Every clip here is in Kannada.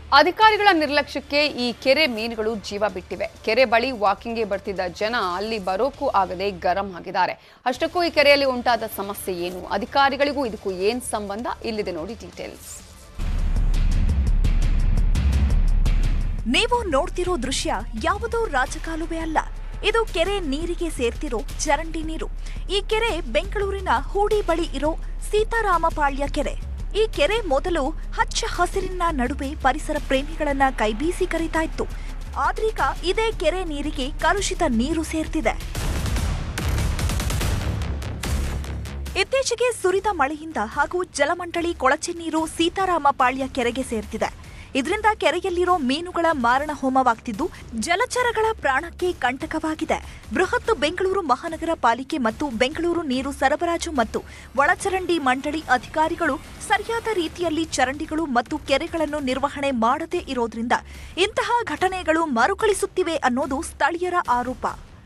ಅಧಿಕಾರಿಗಳ ನಿರ್ಲಕ್ಷ್ಯಕ್ಕೆ ಈ ಕೆರೆ ಮೀನುಗಳು ಜೀವ ಬಿಟ್ಟಿವೆ ಕೆರೆ ಬಳಿ ವಾಕಿಂಗ್ಗೆ ಬರ್ತಿದ್ದ ಜನ ಅಲ್ಲಿ ಬರೋಕ್ಕೂ ಆಗದೆ ಗರಂ ಆಗಿದ್ದಾರೆ ಅಷ್ಟಕ್ಕೂ ಈ ಕೆರೆಯಲ್ಲಿ ಉಂಟಾದ ಸಮಸ್ಯೆ ಏನು ಅಧಿಕಾರಿಗಳಿಗೂ ಇದಕ್ಕೂ ಏನ್ ಸಂಬಂಧ ಇಲ್ಲಿದೆ ನೋಡಿ ಡೀಟೇಲ್ಸ್ ನೀವು ನೋಡ್ತಿರೋ ದೃಶ್ಯ ಯಾವುದೋ ರಾಜಕಾಲುವೆ ಅಲ್ಲ ಇದು ಕೆರೆ ನೀರಿಗೆ ಸೇರ್ತಿರೋ ಚರಂಡಿ ನೀರು ಈ ಕೆರೆ ಬೆಂಗಳೂರಿನ ಹೂಡಿ ಬಳಿ ಇರೋ ಸೀತಾರಾಮಪಾಳ್ಯ ಕೆರೆ ಈ ಕೆರೆ ಮೊದಲು ಹಚ್ಚ ಹಸಿರಿನ ನಡುವೆ ಪರಿಸರ ಪ್ರೇಮಿಗಳನ್ನ ಕೈಬೀಸಿ ಕರೀತಾ ಇತ್ತು ಆದ್ರೀಗ ಇದೇ ಕೆರೆ ನೀರಿಗೆ ಕಲುಷಿತ ನೀರು ಸೇರ್ತಿದೆ ಇತ್ತೀಚೆಗೆ ಸುರಿದ ಮಳೆಯಿಂದ ಹಾಗೂ ಜಲಮಂಡಳಿ ಕೊಳಚೆ ನೀರು ಸೀತಾರಾಮಪಾಳ್ಯ ಕೆರೆಗೆ ಸೇರ್ತಿದೆ ಇದರಿಂದ ಕೆರೆಯಲ್ಲಿರೋ ಮೀನುಗಳ ಮಾರಣ ಹೋಮವಾಗ್ತಿದ್ದು ಜಲಚರಗಳ ಪ್ರಾಣಕ್ಕೆ ಕಂಟಕವಾಗಿದೆ ಬೃಹತ್ ಬೆಂಗಳೂರು ಮಹಾನಗರ ಪಾಲಿಕೆ ಮತ್ತು ಬೆಂಗಳೂರು ನೀರು ಸರಬರಾಜು ಮತ್ತು ಒಳಚರಂಡಿ ಮಂಡಳಿ ಅಧಿಕಾರಿಗಳು ಸರಿಯಾದ ರೀತಿಯಲ್ಲಿ ಚರಂಡಿಗಳು ಮತ್ತು ಕೆರೆಗಳನ್ನು ನಿರ್ವಹಣೆ ಮಾಡದೇ ಇರೋದ್ರಿಂದ ಇಂತಹ ಘಟನೆಗಳು ಮರುಕಳಿಸುತ್ತಿವೆ ಅನ್ನೋದು ಸ್ಥಳೀಯರ ಆರೋಪ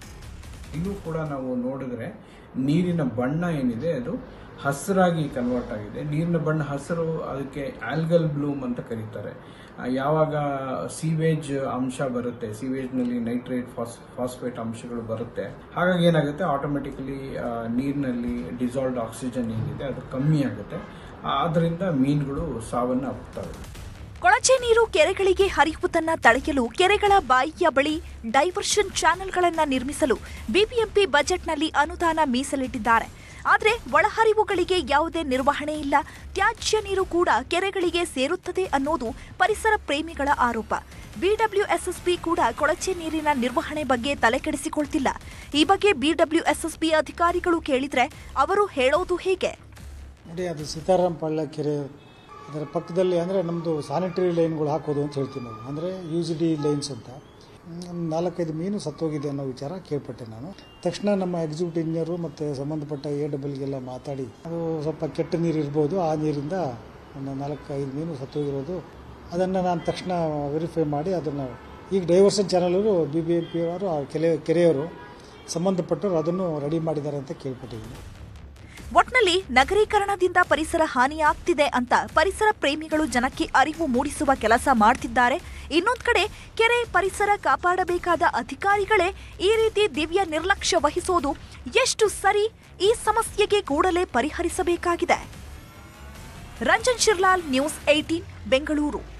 ಇಲ್ಲೂ ಕೂಡ ನಾವು ನೋಡಿದ್ರೆ ನೀರಿನ ಬಣ್ಣ ಏನಿದೆ ಅದು ಹಸಿರಾಗಿ ಕನ್ವರ್ಟ್ ಆಗಿದೆ ನೀರಿನ ಬಣ್ಣ ಹಸಿರು ಅದಕ್ಕೆ ಆಲ್ಗಲ್ ಬ್ಲೂಮ್ ಅಂತ ಕರೀತಾರೆ ಆ, ಯಾವಾಗ ಸೀವೇಜ್ ಅಂಶ ಬರುತ್ತೆ ಸೀವೇಜ್ನಲ್ಲಿ ನೈಟ್ರೇಟ್ ಫಾಸ್ ಫಾಸ್ಫೇಟ್ ಅಂಶಗಳು ಬರುತ್ತೆ ಹಾಗಾಗಿ ಏನಾಗುತ್ತೆ ಆಟೋಮೆಟಿಕಲಿ ನೀರಿನಲ್ಲಿ ಡಿಸಾಲ್ವ್ಡ್ ಆಕ್ಸಿಜನ್ ಏನಿದೆ ಅದು ಕಮ್ಮಿ ಆಗುತ್ತೆ ಆದ್ದರಿಂದ ಮೀನುಗಳು ಸಾವನ್ನ ಅಪ್ಪುತ್ತವೆ ಕೊಳಚೆ ನೀರು ಕೆರೆಗಳಿಗೆ ಹರಿಯುವುದನ್ನ ತಡೆಯಲು ಕೆರೆಗಳ ಬಾಯಿಯ ಬಳಿ ಡೈವರ್ಷನ್ ಚಾನೆಲ್ಗಳನ್ನ ನಿರ್ಮಿಸಲು ಬಿಬಿಎಂಪಿ ಬಜೆಟ್ನಲ್ಲಿ ಅನುದಾನ ಮೀಸಲಿಟ್ಟಿದ್ದಾರೆ ಆದರೆ ಒಳಹರಿವುಗಳಿಗೆ ಯಾವುದೇ ನಿರ್ವಹಣೆ ಇಲ್ಲ ತ್ಯಾಜ್ಯ ನೀರು ಕೂಡ ಕೆರೆಗಳಿಗೆ ಸೇರುತ್ತದೆ ಅನ್ನೋದು ಪರಿಸರ ಪ್ರೇಮಿಗಳ ಆರೋಪ ಬಿಡಬ್ಲ್ಯೂಎಸ್ಎಸ್ಪಿ ಕೂಡ ಕೊಳಚೆ ನೀರಿನ ನಿರ್ವಹಣೆ ಬಗ್ಗೆ ತಲೆಕೆಡಿಸಿಕೊಳ್ತಿಲ್ಲ ಈ ಬಗ್ಗೆ ಬಿಡಬ್ಲ್ಯೂಎಸ್ಎಸ್ಪಿ ಅಧಿಕಾರಿಗಳು ಕೇಳಿದ್ರೆ ಅವರು ಹೇಳೋದು ಹೇಗೆ ನೋಡಿ ಅದು ಸೀತಾರಾಮ್ ಪಾಳ್ಯ ಕೆರೆ ಅದರ ಪಕ್ಕದಲ್ಲಿ ಅಂದರೆ ನಮ್ಮದು ಸ್ಯಾನಿಟರಿ ಲೈನ್ಗಳು ಹಾಕೋದು ಅಂತ ಹೇಳ್ತೀವಿ ನಾವು ಅಂದರೆ ಯು ಜಿ ಡಿ ಲೈನ್ಸ್ ಅಂತ ಒಂದು ನಾಲ್ಕೈದು ಮೀನು ಸತ್ತೋಗಿದೆ ಅನ್ನೋ ವಿಚಾರ ಕೇಳ್ಪಟ್ಟೆ ನಾನು ತಕ್ಷಣ ನಮ್ಮ ಎಕ್ಸಿಕ್ಯೂಟಿವ್ ಇಂಜಿನಿಯರು ಮತ್ತು ಸಂಬಂಧಪಟ್ಟ ಎ ಡಬಲ್ಗೆಲ್ಲ ಮಾತಾಡಿ ಅದು ಸ್ವಲ್ಪ ಕೆಟ್ಟ ನೀರು ಇರ್ಬೋದು ಆ ನೀರಿಂದ ಒಂದು ನಾಲ್ಕೈದು ಮೀನು ಸತ್ತೋಗಿರೋದು ಅದನ್ನು ನಾನು ತಕ್ಷಣ ವೆರಿಫೈ ಮಾಡಿ ಅದನ್ನು ಈಗ ಡೈವರ್ಷನ್ ಚಾನಲರು ಬಿ ಬಿ ಎಂ ಪಿ ಅವರು ಆ ಕೆರೆ ಕೆರೆಯವರು ಸಂಬಂಧಪಟ್ಟವರು ಅದನ್ನು ರೆಡಿ ಮಾಡಿದ್ದಾರೆ ಅಂತ ಕೇಳ್ಪಟ್ಟಿದ್ದೀನಿ ಒಟ್ನಲ್ಲಿ ನಗರೀಕರಣದಿಂದ ಪರಿಸರ ಹಾನಿಯಾಗ್ತಿದೆ ಅಂತ ಪರಿಸರ ಪ್ರೇಮಿಗಳು ಜನಕ್ಕೆ ಅರಿವು ಮೂಡಿಸುವ ಕೆಲಸ ಮಾಡ್ತಿದ್ದಾರೆ ಇನ್ನೊಂದ್ ಕಡೆ ಕೆರೆ ಪರಿಸರ ಕಾಪಾಡಬೇಕಾದ ಅಧಿಕಾರಿಗಳೇ ಈ ರೀತಿ ದಿವ್ಯ ನಿರ್ಲಕ್ಷ್ಯ ವಹಿಸೋದು ಎಷ್ಟು ಸರಿ ಈ ಸಮಸ್ಯೆಗೆ ಕೂಡಲೇ ಪರಿಹರಿಸಬೇಕಾಗಿದೆ ರಂಜನ್ ಶಿರ್ಲಾಲ್ ನ್ಯೂಸ್ ಏಟೀನ್ ಬೆಂಗಳೂರು